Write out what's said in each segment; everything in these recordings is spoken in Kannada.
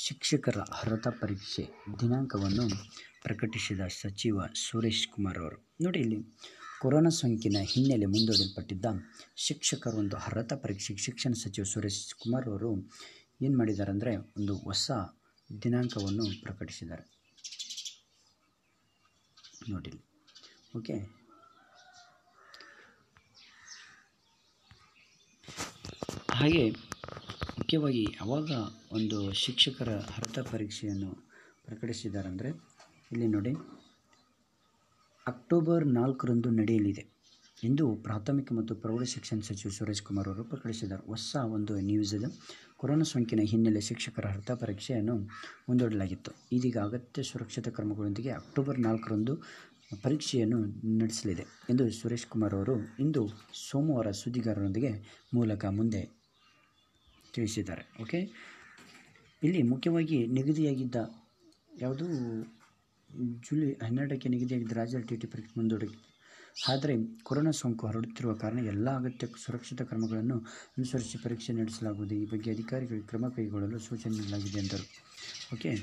ಶಿಕ್ಷಕರ ಅರ್ಹತಾ ಪರೀಕ್ಷೆ ದಿನಾಂಕವನ್ನು ಪ್ರಕಟಿಸಿದ ಸಚಿವ ಸುರೇಶ್ ಕುಮಾರ್ ಅವರು ನೋಡಿ ಇಲ್ಲಿ ಕೊರೋನಾ ಸೋಂಕಿನ ಹಿನ್ನೆಲೆ ಮುಂದೂಡಲ್ಪಟ್ಟಿದ್ದ ಶಿಕ್ಷಕರ ಒಂದು ಅರ್ಹತಾ ಪರೀಕ್ಷೆ ಶಿಕ್ಷಣ ಸಚಿವ ಸುರೇಶ್ ಕುಮಾರ್ ಅವರು ಏನು ಮಾಡಿದ್ದಾರೆ ಅಂದರೆ ಒಂದು ಹೊಸ ದಿನಾಂಕವನ್ನು ಪ್ರಕಟಿಸಿದ್ದಾರೆ ನೋಡಿ ಇಲ್ಲಿ. ಓಕೆ ಹಾಗೆ ಮುಖ್ಯವಾಗಿ ಯಾವಾಗ ಒಂದು ಶಿಕ್ಷಕರ ಅರ್ಹತಾ ಪರೀಕ್ಷೆಯನ್ನು ಪ್ರಕಟಿಸಿದ್ದಾರೆ ಅಂದರೆ ಇಲ್ಲಿ ನೋಡಿ ಅಕ್ಟೋಬರ್ ನಾಲ್ಕರಂದು ನಡೆಯಲಿದೆ ಎಂದು ಪ್ರಾಥಮಿಕ ಮತ್ತು ಪ್ರೌಢ ಶಿಕ್ಷಣ ಸಚಿವ ಸುರೇಶ್ ಕುಮಾರ್ ಅವರು ಪ್ರಕಟಿಸಿದ್ದಾರೆ ಹೊಸ ಒಂದು ನ್ಯೂಸ್ ಇದು ಕೊರೋನಾ ಸೋಂಕಿನ ಹಿನ್ನೆಲೆ ಶಿಕ್ಷಕರ ಅರ್ಹತಾ ಪರೀಕ್ಷೆಯನ್ನು ಮುಂದೂಡಲಾಗಿತ್ತು ಇದೀಗ ಅಗತ್ಯ ಸುರಕ್ಷತಾ ಕ್ರಮಗಳೊಂದಿಗೆ ಅಕ್ಟೋಬರ್ ನಾಲ್ಕರಂದು ಪರೀಕ್ಷೆಯನ್ನು ನಡೆಸಲಿದೆ ಎಂದು ಸುರೇಶ್ ಕುಮಾರ್ ಅವರು ಇಂದು ಸೋಮವಾರ ಸುದ್ದಿಗಾರರೊಂದಿಗೆ ಮೂಲಕ ಮುಂದೆ ತಿಳಿಸಿದ್ದಾರೆ ಓಕೆ ಇಲ್ಲಿ ಮುಖ್ಯವಾಗಿ ನಿಗದಿಯಾಗಿದ್ದ ಯಾವುದು ಜುಲೈ ಹನ್ನೆರಡಕ್ಕೆ ನಿಗದಿಯಾಗಿದ್ದ ರಾಜ್ಯ ಟಿ ಟಿ ಪರೀಕ್ಷೆ ಮುಂದೂಡಿಕೆ ಆದರೆ ಕೊರೋನಾ ಸೋಂಕು ಹರಡುತ್ತಿರುವ ಕಾರಣ ಎಲ್ಲ ಅಗತ್ಯ ಸುರಕ್ಷತಾ ಕ್ರಮಗಳನ್ನು ಅನುಸರಿಸಿ ಪರೀಕ್ಷೆ ನಡೆಸಲಾಗುವುದು ಈ ಬಗ್ಗೆ ಅಧಿಕಾರಿಗಳಿಗೆ ಕ್ರಮ ಕೈಗೊಳ್ಳಲು ಸೂಚನೆ ನೀಡಲಾಗಿದೆ ಎಂದರು ಓಕೆ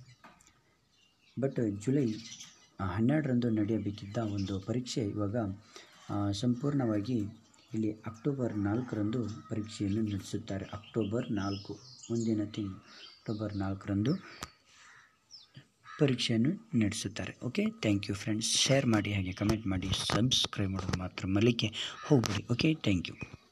ಬಟ್ ಜುಲೈ ಹನ್ನೆರಡರಂದು ನಡೆಯಬೇಕಿದ್ದ ಒಂದು ಪರೀಕ್ಷೆ ಇವಾಗ ಆ, ಸಂಪೂರ್ಣವಾಗಿ ಇಲ್ಲಿ ಅಕ್ಟೋಬರ್ ನಾಲ್ಕರಂದು ಪರೀಕ್ಷೆಯನ್ನು ನಡೆಸುತ್ತಾರೆ ಅಕ್ಟೋಬರ್ ನಾಲ್ಕು ಮುಂದಿನ ತಿಂಗಳು ಅಕ್ಟೋಬರ್ ನಾಲ್ಕರಂದು ಪರೀಕ್ಷೆಯನ್ನು ನಡೆಸುತ್ತಾರೆ okay thank you friends share ಮಾಡಿ ಹಾಗೆ ಕಮೆಂಟ್ ಮಾಡಿ ಸಬ್ಸ್ಕ್ರೈಬ್ ಮಾಡೋದು ಮಾತ್ರ ಮಲಿಕೆ ಹೋಗಬೇಡಿ ಓಕೆ ಥ್ಯಾಂಕ್ ಯು